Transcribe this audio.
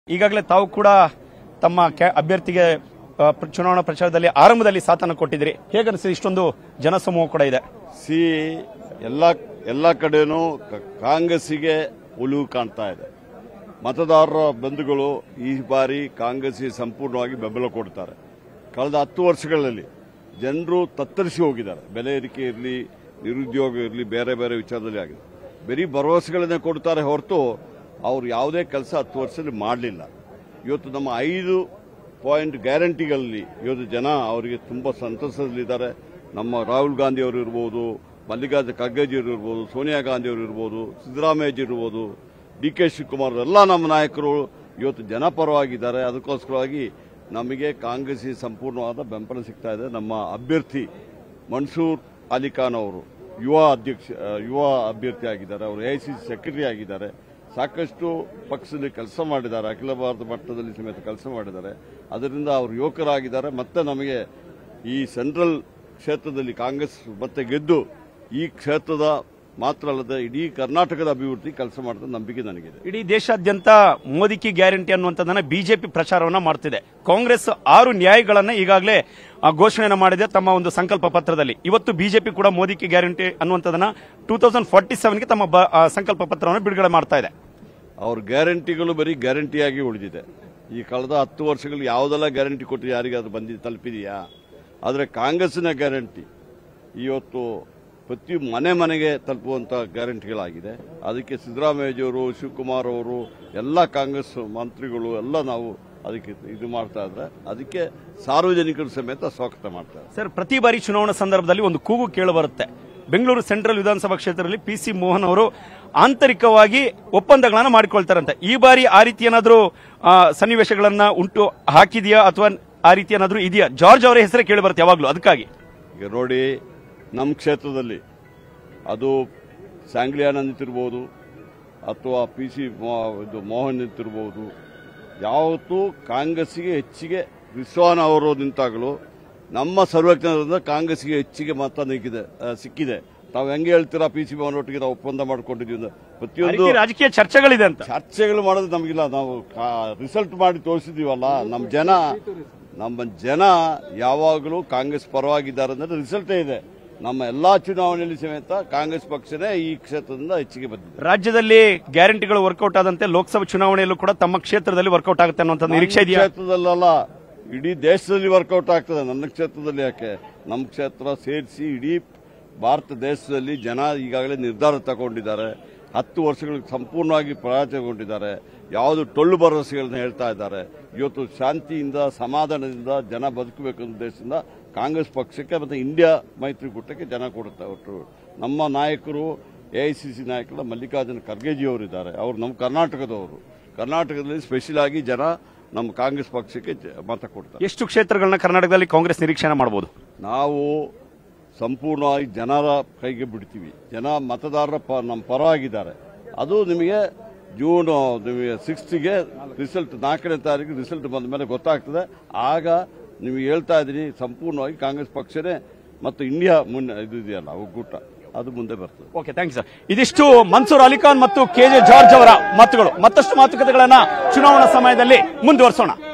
ಈಗಾಗಲೇ ತಾವು ಕೂಡ ತಮ್ಮ ಕ್ಯಾ- ಅಭ್ಯರ್ಥಿಗೆ ಆ, ಪ್ರ- ಚುನಾವಣಾ ಪ್ರಚಾರದಲ್ಲಿ ಆರಂಭದಲ್ಲಿ ಸಾಥನ್ನು ಕೊಟ್ಟಿದ್ರಿ ಹೇಗನ್ನಿಸ್ತದೆ ಇಷ್ಟೊಂದು ಜನಸಮೂಹ ಕೂಡ ಇದೆ ಸಿ ಎಲ್ಲ ಎಲ್ಲ ಕಡೆನೂ ಕ- ಕಾಂಗ್ರೆಸ್ಸಿಗೆ ಒಲವು ಕಾಣ್ತಾ ಇದೆ ಮತದಾರರ ಬಂಧುಗಳು ಈ ಬಾರಿ ಕಾಂಗ್ರೆಸ್ಸಿಗೆ ಸಂಪೂರ್ಣವಾಗಿ ಬೆಂಬಲ ಕೊಡ್ತಾರೆ ಕಳೆದ ಹತ್ತು ವರ್ಷಗಳಲ್ಲಿ ಜನರು ತತ್ತರಿಸಿ ಹೋಗಿದ್ದಾರೆ ಬೆಲೆ ಏರಿಕೆ ಇರಲಿ ನಿರುದ್ಯೋಗ ಇರಲಿ ಬೇರೆ ಬೇರೆ ವಿಚಾರದಲ್ಲಿ ಆಗಿದೆ ಬರೀ ಭರವಸೆಗಳನ್ನೇ ಕೊಡ್ತಾರೆ ಹೊರತು ಅವ್ರು ಯಾವುದೇ ಕೆಲಸ ಹತ್ತು ವರ್ಷದಲ್ಲಿ ಮಾಡಲಿಲ್ಲ ಇವತ್ತು ನಮ್ಮ ಐದು ಪಾಯಿಂಟ್ ಗ್ಯಾರಂಟಿಗಳಲ್ಲಿ ಇವತ್ತು ಜನ ಅವರಿಗೆ ತುಂಬ ಸಂತಸದಲ್ಲಿದ್ದಾರೆ ನಮ್ಮ ರಾಹುಲ್ ಗಾಂಧಿ ಅವರು ಇರ್ಬೋದು ಮಲ್ಲಿಕಾರ್ಜುನ ಖರ್ಗೆಜಿ ಅವರು ಇರ್ಬೋದು ಸೋನಿಯಾ ಗಾಂಧಿ ಅವರು ಇರ್ಬೋದು ಸಿದ್ದರಾಮಯ್ಯಜಿ ಇರ್ಬೋದು ಡಿ ಕೆ ಶಿವಕುಮಾರ್ ಎಲ್ಲ ನಮ್ಮ ನಾಯಕರು ಇವತ್ತು ಜನಪರವಾಗಿದ್ದಾರೆ ಅದಕ್ಕೋಸ್ಕರವಾಗಿ ನಮಗೆ ಕಾಂಗ್ರೆಸ್ಸಿಗೆ ಸಂಪೂರ್ಣವಾದ ಬೆಂಬಲ ಸಿಗ್ತಾ ಇದೆ ನಮ್ಮ ಅಭ್ಯರ್ಥಿ ಮನ್ಸೂರ್ ಅಲಿ ಖಾನ್ ಅವರು ಯುವ ಅಧ್ಯಕ್ಷ ಆ, ಯುವ ಅಭ್ಯರ್ಥಿ ಆಗಿದ್ದಾರೆ ಅವರು ಎಐಸಿಸಿ ಸೆಕ್ರೆಟರಿ ಆಗಿದ್ದಾರೆ ಸಾಕಷ್ಟು ಪಕ್ಷದಲ್ಲಿ ಕೆಲಸ ಮಾಡಿದ್ದಾರೆ ಅಖಿಲ ಭಾರತ ಮಟ್ಟದಲ್ಲಿ ಸಮೇತ ಕೆಲಸ ಮಾಡಿದ್ದಾರೆ ಅದರಿಂದ ಅವರು ಯುವಕರಾಗಿದ್ದಾರೆ ಮತ್ತೆ ನಮಗೆ ಈ ಸೆಂಟ್ರಲ್ ಕ್ಷೇತ್ರದಲ್ಲಿ ಕಾಂಗ್ರೆಸ್ ಮತ್ತೆ ಗೆದ್ದು ಈ ಕ್ಷೇತ್ರದ ಮಾತ್ರ ಅಲ್ಲದೆ ಇಡೀ ಕರ್ನಾಟಕದ ಅಭಿವೃದ್ಧಿ ಕೆಲಸ ಮಾಡಿದ ನಂಬಿಕೆ ನನಗಿದೆ ಇಡೀ ದೇಶಾದ್ಯಂತ ಮೋದಿ ಕಿ ಗ್ಯಾರಂಟಿ ಅನ್ನುವಂಥದ್ದನ್ನ ಬಿಜೆಪಿ ಪ್ರಚಾರವನ್ನ ಮಾಡ್ತಿದೆ ಕಾಂಗ್ರೆಸ್ ಆರು ನ್ಯಾಯಗಳನ್ನ ಈಗಾಗಲೇ ಆ, ಘೋಷಣೆಯನ್ನ ಮಾಡಿದೆ ತಮ್ಮ ಒಂದು ಸಂಕಲ್ಪ ಪತ್ರದಲ್ಲಿ ಇವತ್ತು ಬಿಜೆಪಿ ಕೂಡ ಮೋದಿ ಕಿ ಗ್ಯಾರಂಟಿ ಅನ್ನುವಂಥದ್ದನ್ನ ಟೂ ತೌಸಂಡ್ ಫಾರ್ಟಿ ಸೆವೆನ್ಗೆ ತಮ್ಮ ಬ- ಆ, ಸಂಕಲ್ಪ ಪತ್ರವನ್ನು ಬಿಡುಗಡೆ ಮಾಡ್ತಾ ಇದೆ ಅವ್ರ ಗ್ಯಾರಂಟಿಗಳು ಬರೀ ಗ್ಯಾರಂಟಿಯಾಗಿ ಉಳಿದಿದೆ ಈ ಕಳೆದ ಹತ್ತು ವರ್ಷಗಳು ಯಾವುದೆಲ್ಲ ಗ್ಯಾರಂಟಿ ಕೊಟ್ಟು ಯಾರಿಗಾದ್ರೂ ಬಂದಿ ತಲುಪಿದೆಯಾ ಆದರೆ ಕಾಂಗ್ರೆಸ್ಸಿನ ಗ್ಯಾರಂಟಿ ಇವತ್ತು ಪ್ರತಿ ಮನೆ ಮನೆಗೆ ತಲುಪುವಂತ ಗ್ಯಾರಂಟಿಗಳಾಗಿದೆ ಅದಕ್ಕೆ ಸಿದ್ದರಾಮಯ್ಯಜಿಯವರು ಶಿವಕುಮಾರ್ ಅವರು ಎಲ್ಲ ಕಾಂಗ್ರೆಸ್ ಮಂತ್ರಿಗಳು ಎಲ್ಲ ನಾವು ಅದಕ್ಕೆ ಇದು ಮಾಡ್ತಾ ಇದ್ರೆ ಅದಕ್ಕೆ ಸಾರ್ವಜನಿಕರು ಸಮೇತ ಸ್ವಾಗತ ಮಾಡ್ತಾರೆ ಸರ್ ಪ್ರತಿ ಬಾರಿ ಚುನಾವಣಾ ಸಂದರ್ಭದಲ್ಲಿ ಒಂದು ಕೂಗು ಕೇಳಿ ಬರುತ್ತೆ ಬೆಂಗಳೂರು ಸೆಂಟ್ರಲ್ ವಿಧಾನಸಭಾ ಕ್ಷೇತ್ರದಲ್ಲಿ ಪಿ ಸಿ ಮೋಹನ್ ಅವರು ಆಂತರಿಕವಾಗಿ ಒಪ್ಪಂದಗಳನ್ನ ಮಾಡಿಕೊಳ್ತಾರಂತೆ ಈ ಬಾರಿ ಆ ರೀತಿ ಏನಾದರೂ ಆ, ಸನ್ನಿವೇಶಗಳನ್ನ ಉಂಟು ಹಾಕಿದೆಯಾ ಅಥವಾ ಆ ರೀತಿ ಏನಾದರೂ ಇದೆಯಾ ಜಾರ್ಜ್ ಅವರ ಹೆಸರೇ ಕೇಳಿ ಬರುತ್ತೆ ಯಾವಾಗಲೂ ಅದಕ್ಕಾಗಿ ಈಗ ನೋಡಿ ನಮ್ಮ ಕ್ಷೇತ್ರದಲ್ಲಿ ಅದು ಸಾಂಗ್ಲಿ ಆನಂದ್ ಇರ್ಬೋದು ಅಥವಾ ಪಿ ಸಿ ಇದು ಮೋಹನ್ ನಿಂತಿರ್ಬೋದು ಯಾವತ್ತೂ ಕಾಂಗ್ರೆಸ್ಸಿಗೆ ಹೆಚ್ಚಿಗೆ ವಿಶ್ವಾನ ಅವರು ನಿಂತಾಗಲೂ ನಮ್ಮ ಸರ್ವಜ್ಞರಿಂದ ಕಾಂಗ್ರೆಸ್ಗೆ ಹೆಚ್ಚಿಗೆ ಮತ ನಿಕ್ಕಿದೆ ಆ, ಸಿಕ್ಕಿದೆ ತಾವು ಹೆಂಗೆ ಹೇಳ್ತೀರಾ ಪಿ ಸಿ ಮೋಹನ್ ಒಟ್ಟಿಗೆ ನಾವು ಒಪ್ಪಂದ ಮಾಡ್ಕೊಂಡಿದ್ದೀವಿ ಅಂತ ಆ ಪ್ರತಿಯೊಂದು ರೀತಿ ರಾಜಕೀಯ ಚರ್ಚೆಗಳಿದೆ ಅಂತ ಚರ್ಚೆಗಳು ಮಾಡೋದು ನಮಗಿಲ್ಲ ನಾವು ರಿಸಲ್ಟ್ ಮಾಡಿ ತೋರಿಸಿದೀವಲ್ಲ ನಮ್ಮ ಜನ ನಮ್ಮ ಜನ ಯಾವಾಗಲೂ ಕಾಂಗ್ರೆಸ್ ಪರವಾಗಿದ್ದಾರೆ ಅಂದ್ರೆ ರಿಸಲ್ಟೇ ಇದೆ ನಮ್ಮ ಎಲ್ಲಾ ಚುನಾವಣೆಯಲ್ಲಿ ಸಮೇತ ಕಾಂಗ್ರೆಸ್ ಪಕ್ಷನೇ ಈ ಕ್ಷೇತ್ರದಿಂದ ಹೆಚ್ಚಿಗೆ ಬಂದಿದೆ ರಾಜ್ಯದಲ್ಲಿ ಗ್ಯಾರಂಟಿಗಳು ವರ್ಕೌಟ್ ಆದಂತೆ ಲೋಕಸಭಾ ಚುನಾವಣೆಯಲ್ಲೂ ಕೂಡ ತಮ್ಮ ಕ್ಷೇತ್ರದಲ್ಲಿ ವರ್ಕೌಟ್ ಆಗುತ್ತೆ ಅನ್ನುವಂಥ ನಿರೀಕ್ಷೆ ನಮ್ಮ ಇದೆಯಾ ಕ್ಷೇತ್ರದಲ್ಲ ಇಡೀ ದೇಶದಲ್ಲಿ ವರ್ಕೌಟ್ ಆಗ್ತದೆ ನನ್ನ ಕ್ಷೇತ್ರದಲ್ಲಿ ಯಾಕೆ ನಮ್ಮ ಕ್ಷೇತ್ರ ಸೇರಿಸಿ ಇಡೀ ಭಾರತ ದೇಶದಲ್ಲಿ ಜನ ಈಗಾಗಲೇ ನಿರ್ಧಾರ ತಗೊಂಡಿದ್ದಾರೆ ಹತ್ತು ವರ್ಷಗಳಿಗೆ ಸಂಪೂರ್ಣವಾಗಿ ಪರಾಜಯಗೊಂಡಿದ್ದಾರೆ ಯಾವುದು ಟೊಳ್ಳು ಭರವಸೆಗಳನ್ನ ಹೇಳ್ತಾ ಇದ್ದಾರೆ ಇವತ್ತು ಶಾಂತಿಯಿಂದ ಸಮಾಧಾನದಿಂದ ಜನ ಬದುಕಬೇಕು ಅನ್ನೋ ಉದ್ದೇಶದಿಂದ ಕಾಂಗ್ರೆಸ್ ಪಕ್ಷಕ್ಕೆ ಮತ್ತೆ ಇಂಡಿಯಾ ಮೈತ್ರಿಕೂಟಕ್ಕೆ ಜನ ಕೊಡುತ್ತೆ ಒಟ್ಟು ನಮ್ಮ ನಾಯಕರು ಎಐಸಿಸಿ ನಾಯಕರು ಮಲ್ಲಿಕಾರ್ಜುನ ಖರ್ಗೆಜಿ ಅವರು ಇದ್ದಾರೆ ಅವರು ನಮ್ಮ ಕರ್ನಾಟಕದವರು ಕರ್ನಾಟಕದಲ್ಲಿ ಸ್ಪೆಷಲ್ ಆಗಿ ಜನ ನಮ್ಮ ಕಾಂಗ್ರೆಸ್ ಪಕ್ಷಕ್ಕೆ ಜ- ಮತ ಕೊಡ್ತಾರೆ ಎಷ್ಟು ಕ್ಷೇತ್ರಗಳನ್ನ ಕರ್ನಾಟಕದಲ್ಲಿ ಕಾಂಗ್ರೆಸ್ ನಿರೀಕ್ಷಣೆ ಮಾಡಬಹುದು ನಾವು ಸಂಪೂರ್ಣವಾಗಿ ಜನರ ಕೈಗೆ ಬಿಡ್ತೀವಿ ಜನ ಮತದಾರರ ಪ ನಮ್ಮ ಪರವಾಗಿದ್ದಾರೆ ಅದು ನಿಮಗೆ ಜೂನ್ ನಿಮಗೆ ಸಿಕ್ಸ್ತಿಗೆ ರಿಸಲ್ಟ್ ನಾಲ್ಕನೇ ತಾರೀಕು ರಿಸಲ್ಟ್ ಬಂದ ಮೇಲೆ ಗೊತ್ತಾಗ್ತದೆ ಆಗ ನಿಮಗೆ ಹೇಳ್ತಾ ಇದ್ದೀನಿ ಸಂಪೂರ್ಣವಾಗಿ ಕಾಂಗ್ರೆಸ್ ಪಕ್ಷನೇ ಮತ್ತು ಇಂಡಿಯಾ ಮುನ್ನ ಇದು ಇದೆಯಲ್ಲ ಒಕ್ಕೂಟ ಅದು ಮುಂದೆ ಬರ್ತದೆ ಓಕೆ ಥ್ಯಾಂಕ್ ಯು ಸರ್ ಇದಿಷ್ಟು ಮನ್ಸೂರ್ ಅಲಿಖಾನ್ ಮತ್ತು ಕೆ ಜೆ ಜಾರ್ಜ್ ಅವರ ಮಾತುಗಳು ಮತ್ತಷ್ಟು ಮಾತುಕತೆಗಳನ್ನ ಚುನಾವಣಾ ಸಮಯದಲ್ಲಿ ಮುಂದುವರಿಸೋಣ